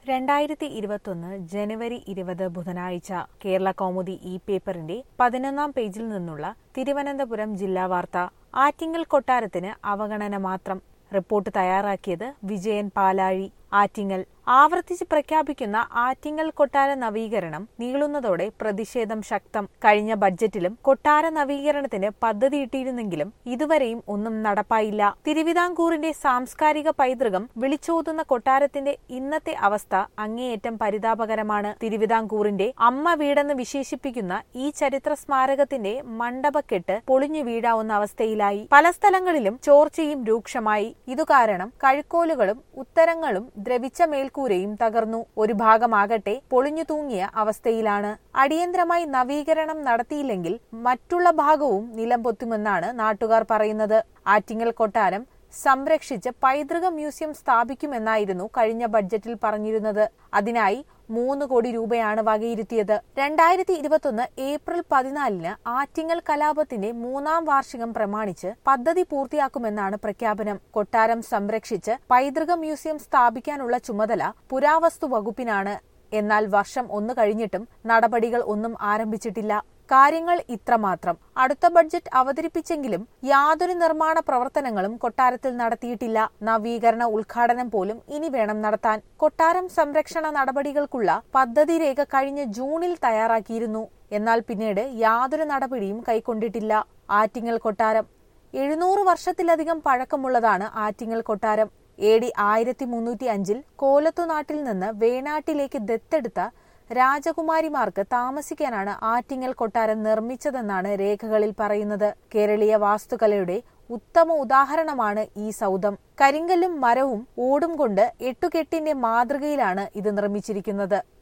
രണ്ടായിരത്തി ഇരുപത്തൊന്ന് ജനുവരി ഇരുപത് ബുധനാഴ്ച കേരള കൗമുദി ഇ പേപ്പറിന്റെ പതിനൊന്നാം പേജിൽ നിന്നുള്ള തിരുവനന്തപുരം ജില്ലാ വാർത്ത ആറ്റിങ്ങൽ കൊട്ടാരത്തിന് അവഗണന മാത്രം റിപ്പോർട്ട് തയ്യാറാക്കിയത് വിജയൻ പാലാഴി ആറ്റിങ്ങൽ ആവർത്തിച്ച് പ്രഖ്യാപിക്കുന്ന ആറ്റിങ്ങൽ കൊട്ടാര നവീകരണം നീളുന്നതോടെ പ്രതിഷേധം ശക്തം കഴിഞ്ഞ ബഡ്ജറ്റിലും കൊട്ടാര നവീകരണത്തിന് പദ്ധതിയിട്ടിരുന്നെങ്കിലും ഇതുവരെയും ഒന്നും നടപ്പായില്ല തിരുവിതാംകൂറിന്റെ സാംസ്കാരിക പൈതൃകം വിളിച്ചോതുന്ന കൊട്ടാരത്തിന്റെ ഇന്നത്തെ അവസ്ഥ അങ്ങേയറ്റം പരിതാപകരമാണ് തിരുവിതാംകൂറിന്റെ അമ്മ വീടെന്ന് വിശേഷിപ്പിക്കുന്ന ഈ ചരിത്ര സ്മാരകത്തിന്റെ മണ്ഡപക്കെട്ട് പൊളിഞ്ഞു വീഴാവുന്ന അവസ്ഥയിലായി പല സ്ഥലങ്ങളിലും ചോർച്ചയും രൂക്ഷമായി ഇതുകാരണം കഴുക്കോലുകളും ഉത്തരങ്ങളും ദ്രവിച്ച മേൽക്കൂരയും തകർന്നു ഒരു ഭാഗമാകട്ടെ പൊളിഞ്ഞു തൂങ്ങിയ അവസ്ഥയിലാണ് അടിയന്തരമായി നവീകരണം നടത്തിയില്ലെങ്കിൽ മറ്റുള്ള ഭാഗവും നിലം പൊത്തുമെന്നാണ് നാട്ടുകാർ പറയുന്നത് ആറ്റിങ്ങൽ കൊട്ടാരം സംരക്ഷിച്ച് പൈതൃക മ്യൂസിയം സ്ഥാപിക്കുമെന്നായിരുന്നു കഴിഞ്ഞ ബഡ്ജറ്റിൽ പറഞ്ഞിരുന്നത് അതിനായി മൂന്ന് കോടി രൂപയാണ് വകയിരുത്തിയത് രണ്ടായിരത്തി ഇരുപത്തൊന്ന് ഏപ്രിൽ പതിനാലിന് ആറ്റിങ്ങൽ കലാപത്തിന്റെ മൂന്നാം വാർഷികം പ്രമാണിച്ച് പദ്ധതി പൂർത്തിയാക്കുമെന്നാണ് പ്രഖ്യാപനം കൊട്ടാരം സംരക്ഷിച്ച് പൈതൃക മ്യൂസിയം സ്ഥാപിക്കാനുള്ള ചുമതല പുരാവസ്തു വകുപ്പിനാണ് എന്നാൽ വർഷം ഒന്ന് കഴിഞ്ഞിട്ടും നടപടികൾ ഒന്നും ആരംഭിച്ചിട്ടില്ല കാര്യങ്ങൾ ഇത്രമാത്രം അടുത്ത ബഡ്ജറ്റ് അവതരിപ്പിച്ചെങ്കിലും യാതൊരു നിർമ്മാണ പ്രവർത്തനങ്ങളും കൊട്ടാരത്തിൽ നടത്തിയിട്ടില്ല നവീകരണ ഉദ്ഘാടനം പോലും ഇനി വേണം നടത്താൻ കൊട്ടാരം സംരക്ഷണ നടപടികൾക്കുള്ള പദ്ധതി രേഖ കഴിഞ്ഞ ജൂണിൽ തയ്യാറാക്കിയിരുന്നു എന്നാൽ പിന്നീട് യാതൊരു നടപടിയും കൈക്കൊണ്ടിട്ടില്ല ആറ്റിങ്ങൽ കൊട്ടാരം എഴുന്നൂറ് വർഷത്തിലധികം പഴക്കമുള്ളതാണ് ആറ്റിങ്ങൽ കൊട്ടാരം എ ഡി ആയിരത്തി മുന്നൂറ്റി അഞ്ചിൽ കോലത്തുനാട്ടിൽ നിന്ന് വേണാട്ടിലേക്ക് ദത്തെടുത്ത രാജകുമാരിമാർക്ക് താമസിക്കാനാണ് ആറ്റിങ്ങൽ കൊട്ടാരം നിർമ്മിച്ചതെന്നാണ് രേഖകളിൽ പറയുന്നത് കേരളീയ വാസ്തുകലയുടെ ഉത്തമ ഉദാഹരണമാണ് ഈ സൗധം കരിങ്കല്ലും മരവും ഓടും കൊണ്ട് എട്ടുകെട്ടിന്റെ മാതൃകയിലാണ് ഇത് നിർമ്മിച്ചിരിക്കുന്നത്